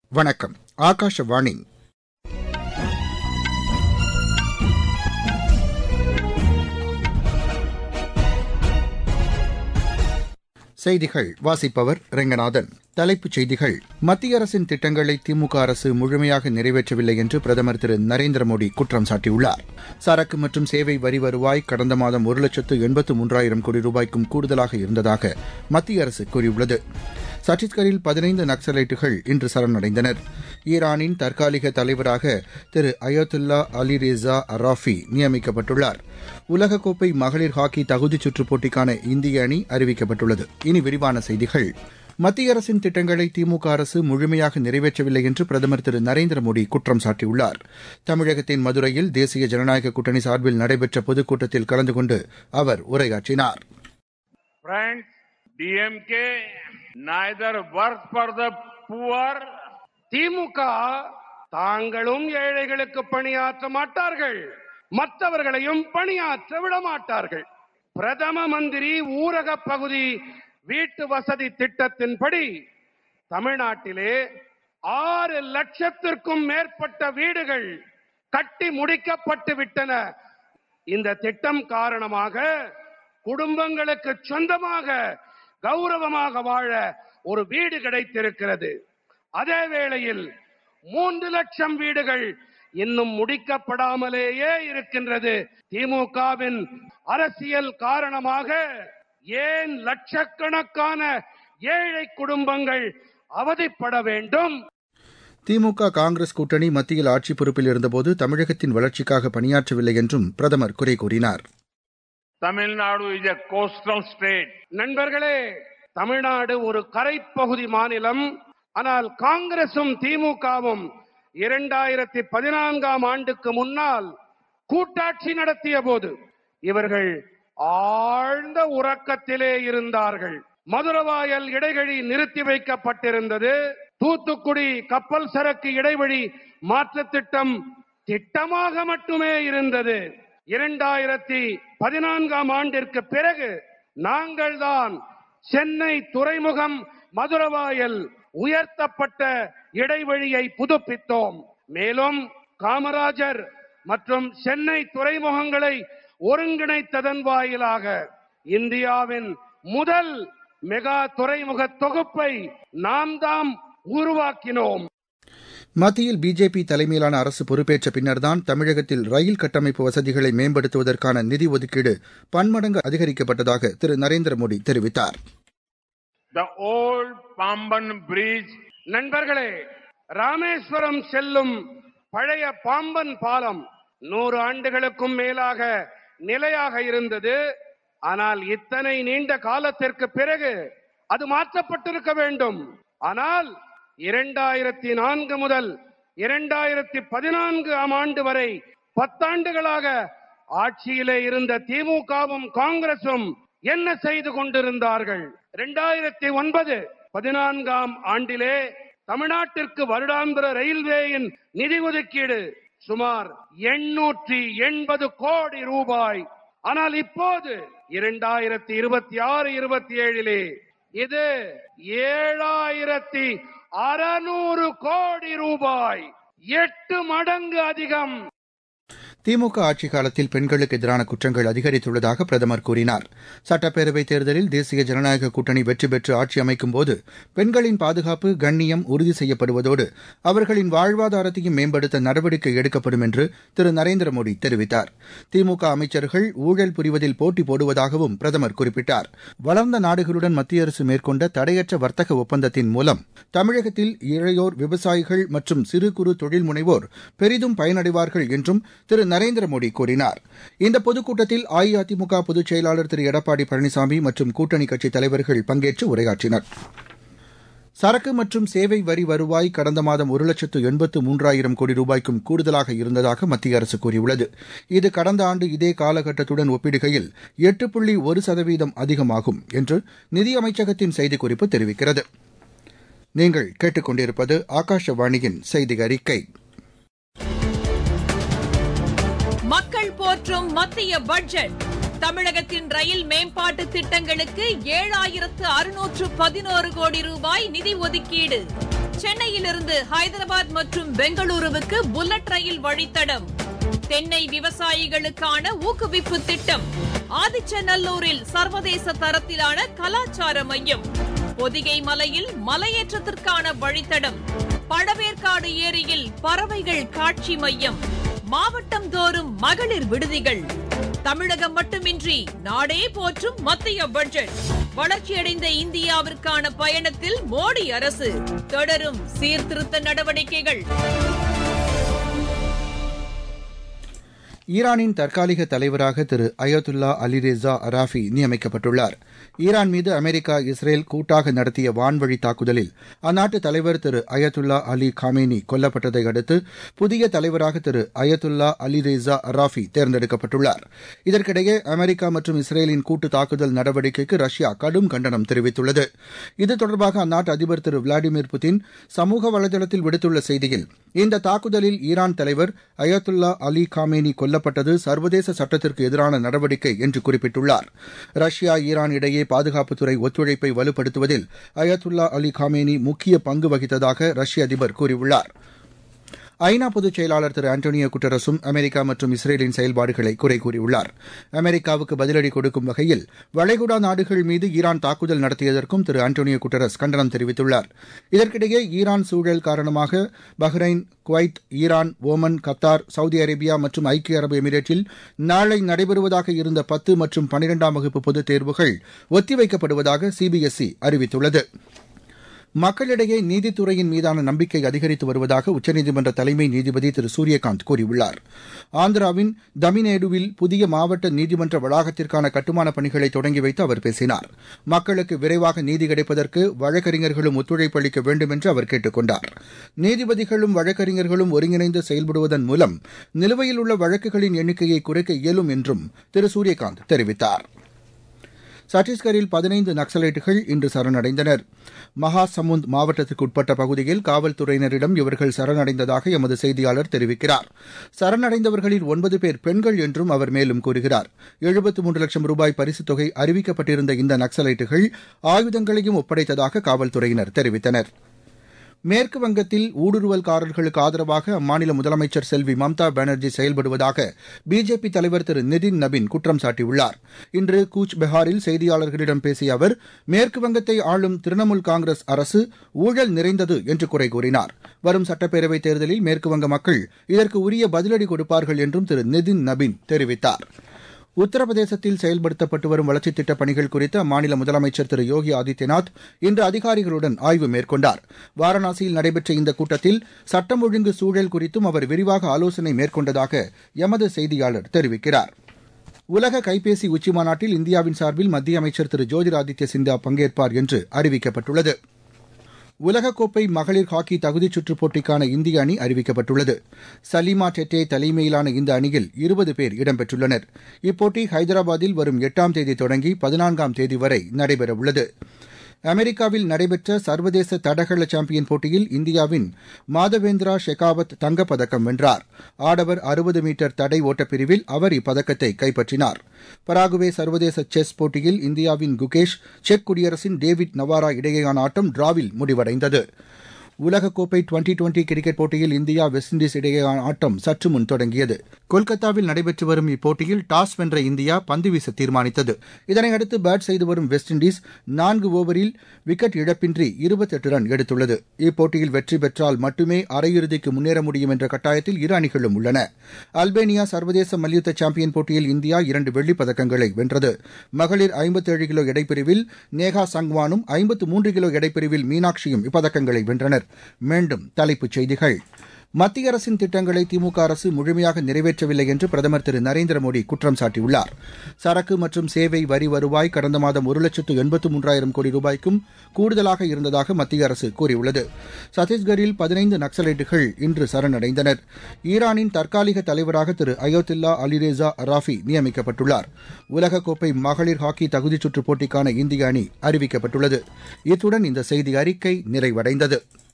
வணக்கம் ஆகாஷவாணி செய்திகள் வாசிப்பவர் ரெங்கநாதன் தலைப்புச் செய்திகள் மத்திய அரசின் திட்டங்களை திமுக அரசு முழுமையாக நிறைவேற்றவில்லை என்று பிரதமர் திரு நரேந்திர மோடி குற்றம் சாட்டியுள்ளார் சரக்கு மற்றும் சேவை வரி வருவாய் கடந்த மாதம் ஒரு லட்சத்து எண்பத்து மூன்றாயிரம் கோடி ரூபாய்க்கும் கூடுதலாக இருந்ததாக மத்திய அரசு கூறியுள்ளது சத்தீஸ்கரில் பதினைந்து நக்சலைட்டுகள் இன்று சரணடைந்தனர் ஈரானின் தற்காலிக தலைவராக திரு அயோத்துல்லா அலிரேசா அராஃபி நியமிக்கப்பட்டுள்ளார் உலகக்கோப்பை மகளிர் ஹாக்கி தகுதிச் சுற்றுப் போட்டிக்கான இந்திய அணி அறிவிக்கப்பட்டுள்ளது இனி விரிவான செய்திகள் மத்திய அரசின் திட்டங்களை திமுக அரசு முழுமையாக நிறைவேற்றவில்லை என்று பிரதமர் திரு நரேந்திர மோடி குற்றம் சாட்டியுள்ளார் தமிழகத்தின் மதுரையில் தேசிய ஜனநாயக கூட்டணி சார்பில் நடைபெற்ற பொதுக்கூட்டத்தில் கலந்து கொண்டு அவர் உரையாற்றினார் Friends, DMK neither works for the poor திமுக தாங்களும் ஏழைகளுக்கு பணியாற்ற மாட்டார்கள் மற்றவர்களையும் பணியாற்ற விட மாட்டார்கள் பிரதம மந்திரி ஊரக பகுதி வீட்டு வசதி திட்டத்தின்படி தமிழ்நாட்டிலே ஆறு லட்சத்திற்கும் மேற்பட்ட வீடுகள் கட்டி முடிக்கப்பட்டு விட்டன இந்த திட்டம் காரணமாக குடும்பங்களுக்கு சொந்தமாக கௌரவமாக வாழ ஒரு வீடு கிடைத்திருக்கிறது அதே வேளையில் மூன்று லட்சம் வீடுகள் இன்னும் முடிக்கப்படாமலேயே இருக்கின்றது திமுகவின் அரசியல் காரணமாக ஏன் லட்சக்கணக்கான ஏழை குடும்பங்கள் அவதிப்பட வேண்டும் திமுக காங்கிரஸ் கூட்டணி மத்தியில் ஆட்சி பொறுப்பில் இருந்தபோது தமிழகத்தின் வளர்ச்சிக்காக பணியாற்றவில்லை என்றும் பிரதமர் குறை கூறினார் Tamil is a coastal state. நண்பர்களே தமிழ்நாடு ஒரு கரைப்பகுதி மாநிலம் ஆனால் காங்கிரசும் திமுகவும் இரண்டாயிரத்தி பதினான்காம் ஆண்டுக்கு முன்னால் கூட்டாட்சி நடத்திய போது இவர்கள் ஆழ்ந்த உறக்கத்திலே இருந்தார்கள் மதுரவாயல் இடைவெளி நிறுத்தி வைக்கப்பட்டிருந்தது தூத்துக்குடி கப்பல் சரக்கு இடைவெளி மாற்று திட்டம் திட்டமாக மட்டுமே இருந்தது இரண்டாயிரத்தி பதினான்காம் ஆண்டிற்கு பிறகு நாங்கள்தான் சென்னை துறைமுகம் மதுரவாயல் உயர்த்தப்பட்ட இடைவெளியை புதுப்பித்தோம் மேலும் காமராஜர் மற்றும் சென்னை துறைமுகங்களை ஒருங்கிணைத்ததன் வாயிலாக இந்தியாவின் முதல் மெகா துறைமுக தொகுப்பை நாம் தாம் உருவாக்கினோம் மத்தியில் பிஜேபி தலைமையிலான அரசு பொறுப்பேற்ற பின்னர்தான் தமிழகத்தில் ரயில் கட்டமைப்பு வசதிகளை மேம்படுத்துவதற்கான நிதி ஒதுக்கீடு பன்மடங்கு அதிகரிக்கப்பட்டதாக திரு நரேந்திர மோடி தெரிவித்தார் The old Pamban bridge நண்பர்களே ராமேஸ்வரம் செல்லும் பழைய பாம்பன் பாலம் நூறு ஆண்டுகளுக்கும் மேலாக நிலையாக இருந்தது ஆனால் இத்தனை நீண்ட காலத்திற்கு பிறகு அது மாற்றப்பட்டிருக்க வேண்டும் ஆனால் இரண்டாயிரத்தி நான்கு முதல் இரண்டாயிரத்தி பதினான்கு ஆம் ஆண்டு வரை பத்தாண்டுகளாக ஆட்சியிலே இருந்த திமுகவும் காங்கிரசும் என்ன செய்து கொண்டிருந்தார்கள் இரண்டாயிரத்தி ஒன்பது பதினான்காம் ஆண்டிலே தமிழ்நாட்டிற்கு வருடாந்திர ரயில்வேயின் நிதி ஒதுக்கீடு சுமார் எண்ணூற்றி எண்பது கோடி ரூபாய் ஆனால் இப்போது இரண்டாயிரத்தி இருபத்தி ஆறு இருபத்தி ஏழிலே இது ஏழாயிரத்தி அறுநூறு கோடி ரூபாய் எட்டு மடங்கு அதிகம் திமுக ஆட்சி காலத்தில் பெண்களுக்கு எதிரான குற்றங்கள் அதிகரித்துள்ளதாக பிரதமர் கூறினார் சட்டப்பேரவைத் தேர்தலில் தேசிய ஜனநாயக கூட்டணி வெற்றி பெற்று ஆட்சி அமைக்கும்போது பெண்களின் பாதுகாப்பு கண்ணியம் உறுதி செய்யப்படுவதோடு அவர்களின் வாழ்வாதாரத்தையும் மேம்படுத்த நடவடிக்கை எடுக்கப்படும் என்று திரு நரேந்திர மோடி தெரிவித்தார் திமுக அமைச்சர்கள் ஊழல் புரிவதில் போட்டி போடுவதாகவும் பிரதமர் குறிப்பிட்டார் வளர்ந்த நாடுகளுடன் மத்திய அரசு மேற்கொண்ட தடையற்ற வர்த்தக ஒப்பந்தத்தின் மூலம் தமிழகத்தில் இளையோர் விவசாயிகள் மற்றும் சிறு குறு தொழில் முனைவோர் பெரிதும் பயனடைவார்கள் என்றும் திரு நரேந்திர மோடி கூறினார் இந்த பொதுக்கூட்டத்தில் அஇஅதிமுக பொதுச் செயலாளர் திரு எடப்பாடி பழனிசாமி மற்றும் கூட்டணி கட்சித் தலைவர்கள் பங்கேற்று உரையாற்றினர் சரக்கு மற்றும் சேவை வரி வருவாய் கடந்த மாதம் ஒரு லட்சத்து எண்பத்து மூன்றாயிரம் கோடி ரூபாய்க்கும் கூடுதலாக இருந்ததாக மத்திய அரசு கூறியுள்ளது இது கடந்த ஆண்டு இதே காலகட்டத்துடன் ஒப்பிடுகையில் எட்டு புள்ளி ஒரு சதவீதம் அதிகமாகும் என்று நிதியமைச்சகத்தின் செய்திக்குறிப்பு தெரிவிக்கிறது நீங்கள் கேட்டுக்கொண்டிருப்பது ஆகாஷவாணியின் செய்தி அறிக்கை மக்கள் போற்றும் மத்திய பட்ஜெட் தமிழகத்தின் ரயில் மேம்பாட்டு திட்டங்களுக்கு ஏழாயிரத்து அறுநூற்று பதினோரு கோடி ரூபாய் நிதி ஒதுக்கீடு சென்னையிலிருந்து ஹைதராபாத் மற்றும் பெங்களூருவுக்கு புல்லட் ரயில் வழித்தடம் தென்னை விவசாயிகளுக்கான ஊக்குவிப்பு திட்டம் ஆதிச்சநல்லூரில் சர்வதேச தரத்திலான கலாச்சார மையம் பொதிகை மலையில் மலையேற்றத்திற்கான வழித்தடம் பழவேற்காடு ஏரியில் பறவைகள் காட்சி மையம் மாவட்டம் தோறும் மகளிர் விடுதிகள் தமிழகம் மட்டுமின்றி நாடே போற்றும் மத்திய பட்ஜெட் வளர்ச்சியடைந்த இந்தியாவிற்கான பயணத்தில் மோடி அரசு தொடரும் சீர்திருத்த நடவடிக்கைகள் ஈரானின் தற்காலிக தலைவராக திரு அயதுல்லா அலிரேசா அராஃபி நியமிக்கப்பட்டுள்ளார் ஈரான் மீது அமெரிக்கா இஸ்ரேல் கூட்டாக நடத்திய வான்வழி தாக்குதலில் அந்நாட்டு தலைவர் திரு அயதுல்லா அலி காமேனி கொல்லப்பட்டதை அடுத்து புதிய தலைவராக திரு அயதுல்லா அலிரேசா அராஃபி தேர்ந்தெடுக்கப்பட்டுள்ளார் இதற்கிடையே அமெரிக்கா மற்றும் இஸ்ரேலின் கூட்டு தாக்குதல் நடவடிக்கைக்கு ரஷ்யா கடும் கண்டனம் தெரிவித்துள்ளது இது தொடர்பாக அந்நாட்டு அதிபர் திரு விளாடிமிர் புதின் சமூக வலைதளத்தில் விடுத்துள்ள செய்தியில் இந்த தாக்குதலில் ஈரான் தலைவர் அயத்துல்லா அலி காமேனி கொல்லப்பட்டது சர்வதேச சட்டத்திற்கு எதிரான நடவடிக்கை என்று குறிப்பிட்டுள்ளார் ரஷ்யா ஈரான் இடையே பாதுகாப்புத்துறை ஒத்துழைப்பை வலுப்படுத்துவதில் அயத்துல்லா அலி காமேனி முக்கிய பங்கு வகித்ததாக ரஷ்ய அதிபர் கூறியுள்ளார் ஐநா பொதுச் செயலாளர் திரு ஆண்டோனியோ குட்டரஸும் அமெரிக்கா மற்றும் இஸ்ரேலின் செயல்பாடுகளை குறை கூறியுள்ளார் அமெரிக்காவுக்கு பதிலடி கொடுக்கும் வகையில் வளைகுடா நாடுகள் மீது ஈரான் தாக்குதல் நடத்தியதற்கும் திரு ஆண்டோனியோ குட்டரஸ் கண்டனம் தெரிவித்துள்ளார் இதற்கிடையே ஈரான் சூழல் காரணமாக Bahrain Kuwait Iran Oman Qatar Saudi Arabia மற்றும் ஐக்கிய அரபு எமிரேட்டில் நாளை நடைபெறுவதாக இருந்த பத்து மற்றும் பனிரெண்டாம் வகுப்பு பொதுத் தேர்வுகள் ஒத்திவைக்கப்படுவதாக சிபிஎஸ்இ அறிவித்துள்ளது மக்களிடையே நீதித்துறையின் மீதான நம்பிக்கை அதிகரித்து வருவதாக உச்சநீதிமன்ற தலைமை நீதிபதி திரு சூரியகாந்த் கூறியுள்ளார் ஆந்திராவின் தமினேடுவில் புதிய மாவட்ட நீதிமன்ற வளாகத்திற்கான கட்டுமானப் பணிகளை தொடங்கி வைத்து அவர் பேசினார் மக்களுக்கு விரைவாக நீதி கிடைப்பதற்கு வழக்கறிஞர்களும் ஒத்துழைப்பு அளிக்க வேண்டும் என்று அவர் கேட்டுக் கொண்டார் நீதிபதிகளும் வழக்கறிஞர்களும் ஒருங்கிணைந்து செயல்படுவதன் மூலம் நிலுவையில் உள்ள வழக்குகளின் எண்ணிக்கையை குறைக்க இயலும் என்றும் திரு சூரியகாந்த் தெரிவித்தார் சத்தீஸ்கரில் பதினைந்து நக்சலைட்டுகள் இன்று சரணடைந்தனர் மகாசமுந்த் மாவட்டத்திற்கு உட்பட்ட பகுதியில் காவல்துறையினரிடம் இவர்கள் சரணடைந்ததாக எமது செய்தியாளர் தெரிவிக்கிறார் சரணடைந்தவர்களில் ஒன்பது பேர் பெண்கள் என்றும் அவர் மேலும் கூறுகிறார் எழுபத்து மூன்று லட்சம் ரூபாய் பரிசுத் தொகை அறிவிக்கப்பட்டிருந்த இந்த நக்சலைட்டுகள் ஆயுதங்களையும் ஒப்படைத்ததாக காவல்துறையினர் தெரிவித்தனர் மேற்கு வங்கத்தில் ஊடுருவல்காரர்களுக்கு ஆதரவாக அம்மாநில முதலமைச்சர் செல்வி மம்தா பானர்ஜி செயல்படுவதாக பிஜேபி தலைவர் திரு நிதின் நபின் குற்றம் சாட்டியுள்ளார் இன்று கூச் பெஹாரில் செய்தியாளர்களிடம் பேசிய அவர் மேற்கு வங்கத்தை ஆளும் திரிணாமுல் காங்கிரஸ் அரசு ஊழல் நிறைந்தது என்று குறை கூறினார் வரும் சட்டப்பேரவைத் தேர்தலில் மேற்குவங்க மக்கள் இதற்கு உரிய பதிலடி கொடுப்பார்கள் என்றும் திரு நிதின் நபின் தெரிவித்தார் உத்தரப்பிரதேசத்தில் செயல்படுத்தப்பட்டு வரும் வளர்ச்சித் திட்டப் பணிகள் குறித்து அம்மாநில முதலமைச்சர் திரு யோகி ஆதித்யநாத் இன்று அதிகாரிகளுடன் ஆய்வு மேற்கொண்டார் வாரணாசியில் நடைபெற்ற இந்த கூட்டத்தில் சட்டம் ஒழுங்கு சூழல் குறித்தும் அவர் விரிவாக ஆலோசனை மேற்கொண்டதாக எமது செய்தியாளர் தெரிவிக்கிறார் உலக கைபேசி உச்சிமாநாட்டில் இந்தியாவின் சார்பில் மத்திய அமைச்சர் திரு ஜோதிராதித்ய சிந்தியா பங்கேற்பார் என்று அறிவிக்கப்பட்டுள்ளது உலகக்கோப்பை மகளிர் ஹாக்கி தகுதிச் சுற்றுப் போட்டிக்கான இந்திய அணி அறிவிக்கப்பட்டுள்ளது சலீமா டெட்டே தலைமையிலான இந்த அணியில் இருபது பேர் இடம்பெற்றுள்ளனர் இப்போட்டி ஹைதராபாத்தில் வரும் எட்டாம் தேதி தொடங்கி பதினான்காம் தேதி வரை நடைபெறவுள்ளது அமெரிக்காவில் நடைபெற்ற சர்வதேச தடகள சாம்பியன் போட்டியில் இந்தியாவின் மாதவேந்திரா ஷெகாவத் தங்கப்பதக்கம் வென்றார் ஆடவர் அறுபது மீட்டர் தடை ஓட்டப் பிரிவில் அவர் இப்பதக்கத்தை கைப்பற்றினார் பராகுவே சர்வதேச செஸ் போட்டியில் இந்தியாவின் குகேஷ் செக் குடியரசின் டேவிட் நவாரா இடையேயான ஆட்டம் டிராவில் முடிவடைந்தது உலகக்கோப்பை டுவெண்டி டுவெண்டி கிரிக்கெட் போட்டியில் இந்தியா வெஸ்ட் இண்டீஸ் இடையேயான ஆட்டம் சற்று முன் தொடங்கியது கொல்கத்தாவில் நடைபெற்று வரும் இப்போட்டியில் டாஸ் வென்ற இந்தியா பந்து வீச தீர்மானித்தது இதனையடுத்து பேட் செய்து வரும் வெஸ்ட் இண்டீஸ் நான்கு ஓவரில் விக்கெட் இழப்பின்றி இருபத்தெட்டு ரன் எடுத்துள்ளது இப்போட்டியில் வெற்றி பெற்றால் மட்டுமே அரையிறுதிக்கு முன்னேற முடியும் என்ற கட்டாயத்தில் இரு அணிகளும் உள்ளன அல்பேனியா சர்வதேச மல்யுத்த சாம்பியன் போட்டியில் இந்தியா இரண்டு வெள்ளிப் பதக்கங்களை வென்றது மகளிர் ஐம்பத்தேழு கிலோ எடைப்பிரிவில் நேகா சங்வானும் ஐம்பத்து மூன்று கிலோ எடைப்பிரிவில் மீனாட்சியும் இப்பதக்கங்களை வென்றனர் மீண்டும் தலைப்புச் செய்திகள் மத்திய அரசின் திட்டங்களை திமுக அரசு முழுமையாக நிறைவேற்றவில்லை என்று பிரதமர் திரு நரேந்திர மோடி குற்றம் சாட்டியுள்ளார் சரக்கு மற்றும் சேவை வரி வருவாய் கடந்த மாதம் ஒரு லட்சத்து எண்பத்து மூன்றாயிரம் கோடி ரூபாய்க்கும் கூடுதலாக இருந்ததாக மத்திய அரசு கூறியுள்ளது சத்தீஸ்கரில் பதினைந்து நக்சலைட்டுகள் இன்று சரணடைந்தனர் ஈரானின் தற்காலிக தலைவராக திரு அயோத்தில்லா அலிரேசா அராஃபி நியமிக்கப்பட்டுள்ளார் உலகக்கோப்பை மகளிர் ஹாக்கி தகுதிச் சுற்றுப் போட்டிக்கான இந்திய அணி அறிவிக்கப்பட்டுள்ளது இத்துடன் இந்த செய்தி அறிக்கை நிறைவடைந்தது